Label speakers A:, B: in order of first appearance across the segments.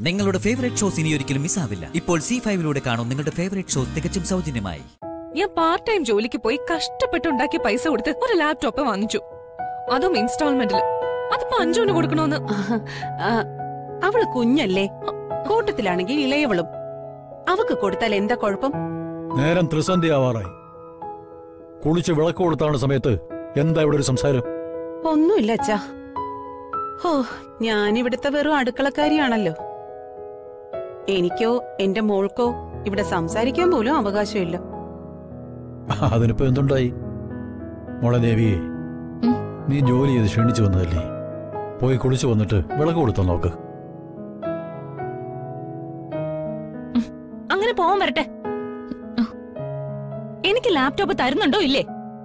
A: നിങ്ങളുടെ favourite shows ഇനി ഒരിക്കലും മിസ്സാവില്ല ഇപ്പോൾ സി ഫൈവിലൂടെ കാണും നിങ്ങളുടെ ഫേവറേറ്റ് ഷോസ് തികച്ചും സൗജന്യമായി
B: ഞാൻ പാർട്ട് ടൈം ജോലിക്ക് പോയി കഷ്ടപ്പെട്ടുണ്ടാക്കിയ പൈസ കൊടുത്ത് ഒരു ലാപ്ടോപ്പ് വാങ്ങിച്ചു അതും ഇൻസ്റ്റാൾമെന്റിൽ അതിപ്പോ അഞ്ചുവിന് കൊടുക്കണോന്ന്
C: ആഹ്. ആ, അവള് കുഞ്ഞല്ലേ കൂട്ടത്തിലാണെങ്കിൽ ഇളയവളും അവക്ക് കൊടുത്താൽ എന്താ കുഴപ്പം
D: നേരം ത്രിസന്ധി ആവാറായി കുളിച്ച് വിളക്ക് കൊടുത്താണ് സമയത്ത് എന്താ ഇവിടെ ഒരു സംസാരം
C: ഒന്നുമില്ല അച്ഛാ ഹോ ഞാനിവിടുത്തെ വെറും അടുക്കളക്കാരിയാണല്ലോ എനിക്കോ എന്റെ മോൾക്കോ ഇവിടെ സംസാരിക്കാൻ പോലും അവകാശമില്ല
D: അതിനിപ്പോ എന്തുണ്ടായി മോളെ ദേവിയെ
E: ഉം.
D: നീ ജോലി ചെയ്ത് ക്ഷണിച്ചു വന്നതല്ലേ പോയി കുളിച്ചു വന്നിട്ട് വിളക്ക് കൊടുത്തോ നോക്ക്
E: അങ്ങനെ പോവാൻ വരട്ടെ എനിക്ക് ലാപ്ടോപ്പ് തരുന്നുണ്ടോ ഇല്ലേ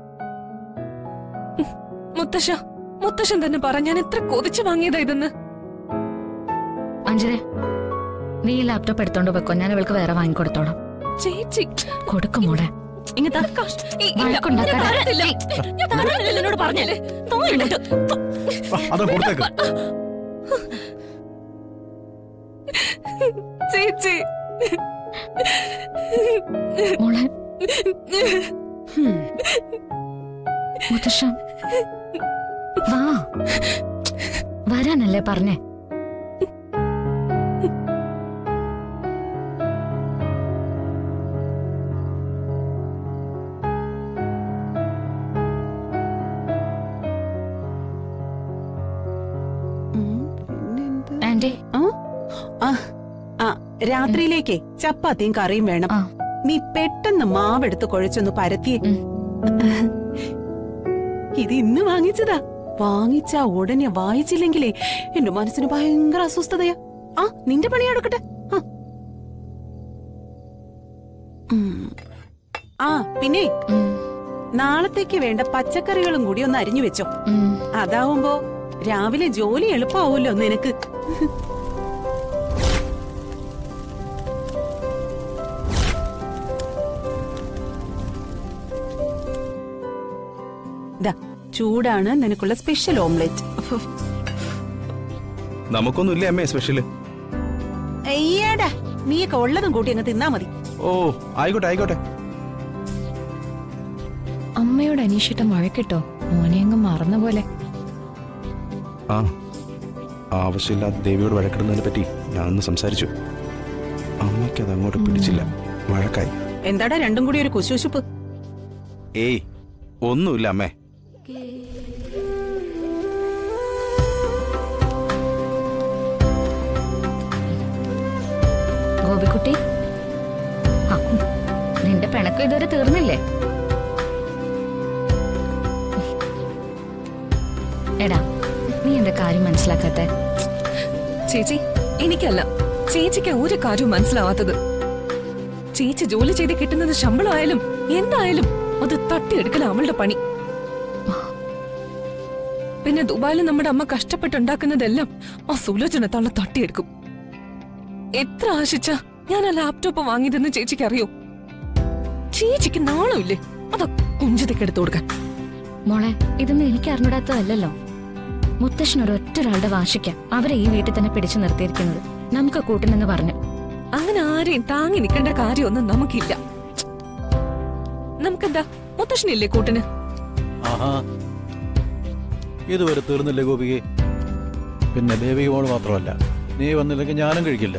B: മുത്തശ്ശ മുത്തശ്ശൻ തന്നെ പറ ഞാൻ എത്ര കൊതിച്ചു വാങ്ങിയതാ ഇതെന്ന്
E: അഞ്ജന നീ ഈ ലാപ്ടോപ്പ് എടുത്തോണ്ട് വെക്കോ ഞാൻ അവൾക്ക് വേറെ വാങ്ങിക്കൊടുത്തോളാം
B: ചേച്ചി
E: കൊടുക്കും മോളെ ഇങ്ങത്താ
B: കഷ്ട- ഈ- ഇല്ല,
E: വഴക്കുണ്ടാക്കാതെ.
B: ഞാൻ തരത്തില്ല. ഞാൻ തരത്തില്ല, എന്നോട് പറഞ്ഞല്ലേ തോ ഇങ്ങോട്ട്.
D: അതാ കൊടുത്തേക്ക്
B: ചേച്ചി
E: മോളെ
C: ഹും.
E: മുത്തശ്ശ വാ വരാനല്ലേ പറഞ്ഞേ
C: ഉം, പിന്നെന്ത്?
E: ആന്റി
C: ആ, ആ, രാത്രിയിലേക്ക് ചപ്പാത്തിയും കറിയും വേണം
E: ആ.
C: നീ പെട്ടെന്ന് മാവെടുത്ത് കുഴച്ചൊന്ന് പരത്തിയേ
E: ഉം.
C: ഇത് ഇന്ന് വാങ്ങിച്ചതാ വാങ്ങിച്ച ഉടനെ വായിച്ചില്ലെങ്കിലേ എന്റെ മനസ്സിന് ഭയങ്കര അസ്വസ്ഥതയാ ആ നിന്റെ പണി എടുക്കട്ടെ ആ. ഉം. ആ പിന്നെ
E: ഉം,
C: നാളത്തേക്ക് വേണ്ട പച്ചക്കറികളും കൂടി ഒന്ന് അരിഞ്ഞു വെച്ചോ
E: ഉം.
C: അതാവുമ്പോ രാവിലെ ജോലി എളുപ്പാവൂല്ലോ നിനക്ക് ദാ, ചൂടാണ് നിനക്കുള്ള സ്പെഷ്യൽ ഓംലെറ്റ്
F: നമുക്കൊന്നുമില്ലേ അമ്മേ സ്പെഷ്യല്
C: അയ്യടാ നീയൊക്കെ ഉള്ളതും കൂട്ടി അങ്ങ് തിന്നാ മതി
F: ഓ ആയിക്കോട്ടെ ആയിക്കോട്ടെ
E: അമ്മയോട് അനീഷിട്ട് മഴക്കിട്ടോ മോനെ അങ്ങ് മറന്ന പോലെ
F: ആ ആവശ്യമില്ലാത്ത ദേവിയോട് വഴക്കിടുന്നതിനെ പറ്റി ഞാനൊന്ന് സംസാരിച്ചു അമ്മയ്ക്ക് അത് അങ്ങോട്ട് പിടിച്ചില്ല വഴക്കായി
C: എന്താടാ രണ്ടും കൂടി ഒരു കുശുശുപ്പ്
F: ഏയ് ഒന്നുമില്ല അമ്മേ
E: ഗോപിക്കുട്ടി ആ, നിന്റെ പിണക്കം ഇതുവരെ തീർന്നില്ലേ എടാ നീ എന്റെ കാര്യം മനസ്സിലാക്കാത്തെ
B: ചേച്ചി എനിക്കല്ല ചേച്ചിക്ക് ഒരു കാര്യവും മനസ്സിലാവാത്തത് ചേച്ചി ജോലി ചെയ്ത് കിട്ടുന്നത് ശമ്പളമായാലും എന്തായാലും അത് തട്ടിയെടുക്കല അവളുടെ പണി പിന്നെ ദുബായിൽ നമ്മുടെ അമ്മ കഷ്ടപ്പെട്ടുണ്ടാക്കുന്നതെല്ലാം ആ സുലോചന തള്ള തട്ടിയെടുക്കും എത്ര ആശിച്ച ഞാൻ ആ ലാപ്ടോപ്പ് വാങ്ങിയതെന്ന് ചേച്ചിക്ക് അറിയോ ചേച്ചിക്ക് നാണമില്ലേ അതാ കുഞ്ചിതൊക്കെ എടുത്തു കൊടുക്കാൻ
E: മോളെ ഇതൊന്നും എനിക്ക് അറിഞ്ഞിടാത്തതല്ലല്ലോ മുത്തശ്ശൻ ഒരു ഒറ്റ ഒരാളുടെ വാശിക്ക അവരെ ഈ വീട്ടിൽ തന്നെ പിടിച്ചു നിർത്തിയിരിക്കുന്നത് നമുക്ക് കൂട്ടിനെന്ന് പറഞ്ഞു
B: അങ്ങനെ ആരെയും താങ്ങി നിൽക്കേണ്ട കാര്യമൊന്നും നമുക്കില്ല നമുക്കെന്താ മുത്തശ്ശനില്ലേ കൂട്ടിന്
D: ആഹാ ഇതുവരെ തീർന്നില്ലേ ഗോപികെ പിന്നെ ദേവിക മോള് മാത്രമല്ല നീ വന്നില്ലെങ്കിൽ ഞാനും കഴിക്കില്ല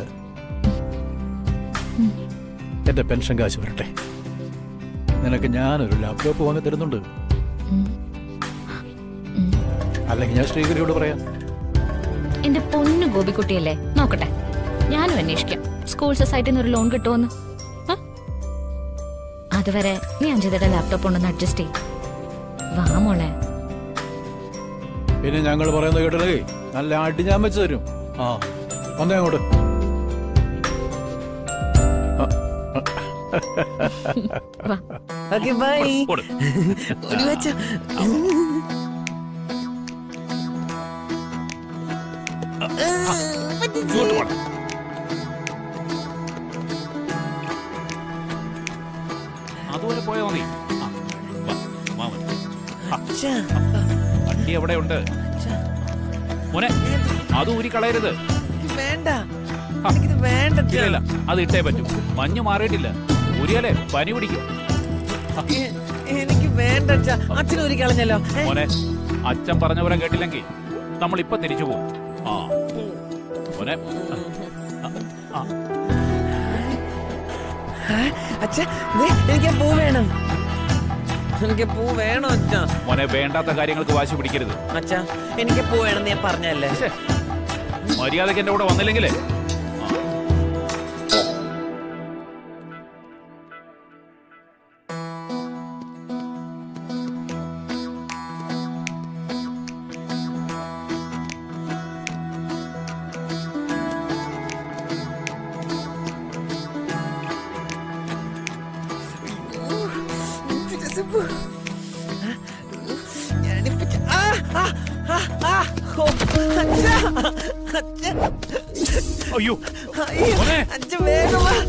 D: എന്റെ പെൻഷൻ കാശ് വരട്ടെ നിനക്ക് ഞാനൊരു ലാപ്ടോപ്പ് വാങ്ങി തരുന്നുണ്ട്
E: ഉം. ഉം.
D: അല്ലെങ്കിൽ ഞാൻ ശ്രീകരിയോട് പറയാം
E: എന്റെ പൊന്നു ഗോപിക്കുട്ടിയല്ലേ നോക്കട്ടെ ഞാനും അന്വേഷിക്കാം സ്കൂൾ സൊസൈറ്റിയിൽ നിന്ന് ഒരു ലോൺ കിട്ടുമെന്ന് ആ? അതുവരെ നീ അഞ്ചിതയുടെ ലാപ്ടോപ്പ് ഉണ്ടെന്ന് അഡ്ജസ്റ്റ് ചെയ്യും വാ മോളെ
D: പിന്നെ ഞങ്ങൾ പറയുന്നത് കേട്ടില്ലേ നല്ല അടി ഞാൻ വെച്ച് തരും ആ വന്നേ അങ്ങോട്ട്
E: വാ
C: ഓക്കെ ബൈ ഒരു വെച്ചോ
G: അതുപോലെ പോയാ മതി ആ, വാ, വാ മോനെ. ആ, വണ്ടി എവിടെ ഉണ്ട് മോനെ അത് ഊരി കളയരുത്
H: വേണ്ട എനിക്കിത് വേണ്ട
G: ഇല്ല ഇല്ല അത് ഇട്ടേ പറ്റൂ മഞ്ഞ് മാറിയിട്ടില്ല ഊരിയാലേ പനി പിടിക്കും
H: എ- എനിക്ക് വേണ്ട അച്ഛാ അച്ഛൻ ഒരു കളഞ്ഞല്ലോ ഏ?
G: മോനെ അച്ഛൻ പറഞ്ഞ പോലെ കേട്ടില്ലെങ്കിൽ നമ്മൾ ഇപ്പൊ തിരിച്ചു പോകും ആ മോനെ ആ, ആ,
H: അച്ഛാ ദേ, എനിക്ക് ആ പൂ വേണം എനിക്ക് പൂ വേണം അച്ഛാ
G: മോനെ വേണ്ടാത്ത കാര്യങ്ങൾക്ക് വാശി പിടിക്കരുത്
H: അച്ഛാ എനിക്ക് പൂ വേണം ഞാൻ പറഞ്ഞല്ലേ
G: ശ്ശേ, മര്യാദയ്ക്ക് എന്റെ കൂടെ വന്നില്ലെങ്കിലേ
H: ഞാനിപ്പോ ച- ആ, ആ, ആ, ആ, ഓ, അച്ഛാ, അച്ഛാ,
G: അയ്യോ
H: അയ്യോ,
G: മോനെ.
H: അച്ഛൻ വേഗം വാ.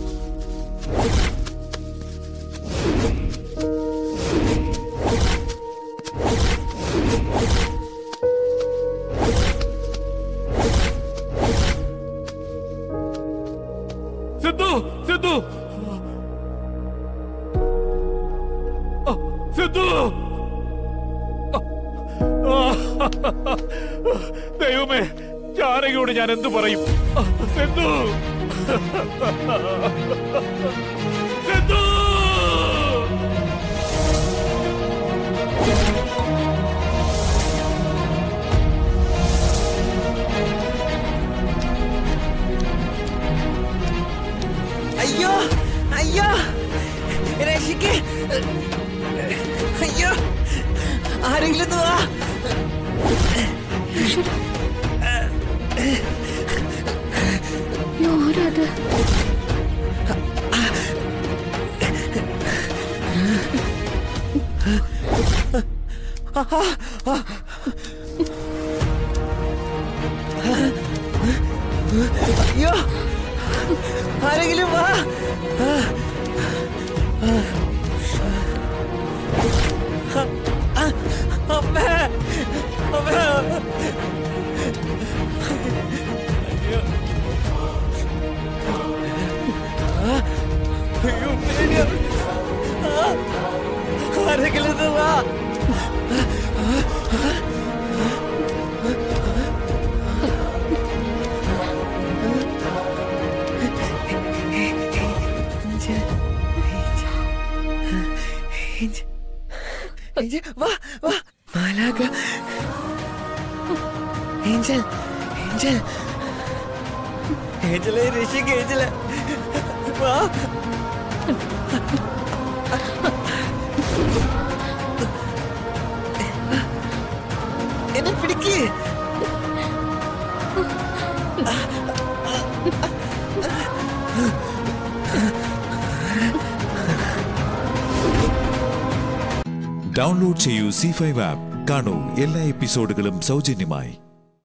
G: സിദ്ധു സിദ്ധു ആ, സിദ്ധു ആ, ദൈവമേ ജാനകിയോട് ഞാൻ എന്തു പറയും ആ, സിദ്ധു സിദ്ധു
H: അയ്യോ അയ്യോ രക്ഷിക്ക് അയ്യോ ആരെങ്കിലും ഒന്ന് വാ
E: ആരത്
H: അയ്യോ ആരെങ്കിലും വാ അമ്മേ അമ്മേ അയ്യോ പേടിയാ. ആ, ആരെങ്കിലും ഒന്ന് വാ ഏഞ്ചൽ, ഏഞ്ചൽ, വാ വാ മാലാക ഏഞ്ചൽ ഏഞ്ചൽ ഏഞ്ചലെ ഋഷിക്ക് ഏഞ്ചലെ വാ എന്നെ പിടിക്ക്
I: ഡൗൺലോഡ് ചെയ്യൂ സി ഫൈവ് ആപ്പ് കാണൂ എല്ലാ എപ്പിസോഡുകളും സൗജന്യമായി